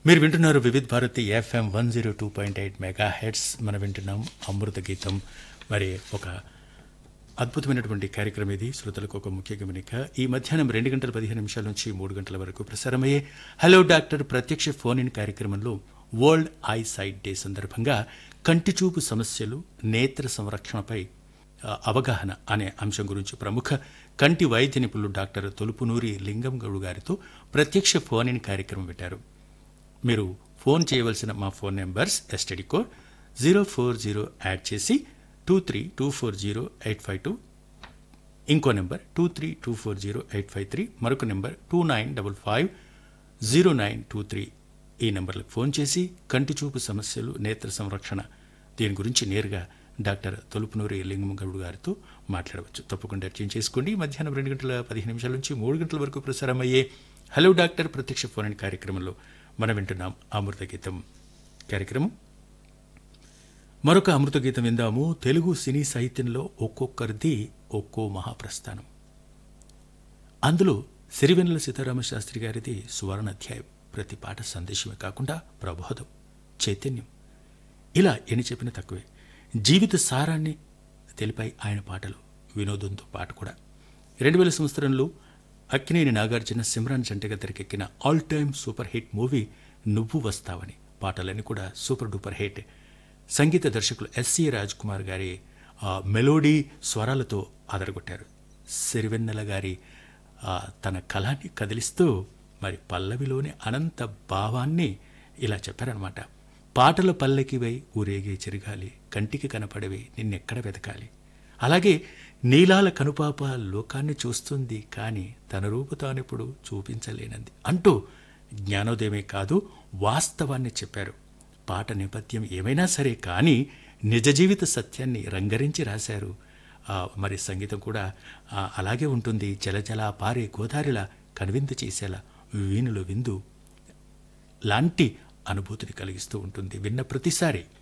మీరు వింటున్నారు Vividh Bharati FM one zero two point eight mega hits మనం వింటున్నాం అమృత గీతం మరి ఒక అద్భుతమైనటువంటి కార్యక్రమం ఇది శ్రోతలకు ఒక ముఖ్య గమనిక ఈ మధ్యాహ్నం రెండు గంటల పదిహేను నిమిషాల నుంచి మూడు గంటల వరకు ప్రసారమయ్యే హలో డాక్టర్ ప్రత్యక్ష ఫోన్ ఇన్ కార్యక్రమంలో వరల్డ్ ఐ సైట్ డే సందర్భంగా కంటి చూపు సమస్యలు నేత్ర సంరక్షణపై ఆ, అవగాహన అనే అంశం గురించి ప్రముఖ కంటి వైద్య నిపుణులు డాక్టర్ తొలుపునూరి లింగం గౌడు గారితో ప్రత్యక్ష ఫోన్ ఇన్ కార్యక్రమం పెట్టారు మీరు ఫోన్ చేయవలసిన మా phone numbers STD code zero four zero add చేసి two three two four zero eight five two ఇంకో number two three two four zero eight five three మరొక number two nine double five zero nine two three ఈ నెంబర్లకు phone చేసి కంటి చూపు సమస్యలు నేత్ర సంరక్షణ దీని గురించి నేరుగా డాక్టర్ తొలుపునూరి లింగమగౌడు గారితో మాట్లాడవచ్చు తప్పకుండా అర్చన చేసుకోండి మధ్యాహ్నం రెండు గంటల పదిహేను నిమిషాల నుంచి మూడు గంటల వరకు ప్రసారమయ్యే హలో డాక్టర్ ప్రత్యక్ష ఫోన్ ఇన్ కార్యక్రమంలో మనం వింటున్నాం అమృత గీతం కార్యక్రమం మరొక అమృత గీతం విందాము తెలుగు సినీ సాహిత్యంలో ఒక్కొక్కరిది ఒక్కో మహాప్రస్థానం అందులో సిరివెన్నెల సీతారామ శాస్త్రి గారిది సువర్ణ అధ్యాయం ప్రతి పాట సందేశమే కాకుండా ప్రబోధం చైతన్యం ఇలా ఎన్ని చెప్పినా తక్కువే జీవిత సారాన్ని తెలిపాయి ఆయన పాటలు వినోదంతో పాట కూడా రెండు వేల సంవత్సరంలో అక్కినేని నాగార్జున సిమ్రాన్ జంటగా తెరకెక్కిన all time super hit movie Nuvvu Vastavani పాటలన్నీ కూడా సూపర్ డూపర్ హిట్ సంగీత దర్శకులు ఎస్సి రాజ్ కుమార్ గారి ఆ, మెలోడీ స్వరాలతో అదరగొట్టారు సిరివెన్నెల గారి ఆ, తన కళాన్ని కదిలిస్తూ మరి పల్లవిలోని అనంత భావాన్ని ఇలా చెప్పారనమాట పాటల పల్లకివై ఊరేగే చిరగాలి కంటికి కనపడవి నిన్నెక్కడ వెతకాలి అలాగే నీలాల కనుపాప లోకాన్ని చూస్తుంది కానీ తన రూపు తానిప్పుడు చూపించలేనంది అంటూ జ్ఞానోదయమే కాదు వాస్తవాన్ని చెప్పారు పాట నేపథ్యం ఏమైనా సరే కానీ నిజ జీవిత సత్యాన్ని రంగరించి రాశారు ఆ, మరి సంగీతం కూడా ఆ, అలాగే ఉంటుంది జలజల పారే గోదారిలా కనువిందు చేసేలా వీణులు విందు లాంటి అనుభూతిని కలిగిస్తూ ఉంటుంది విన్న ప్రతిసారి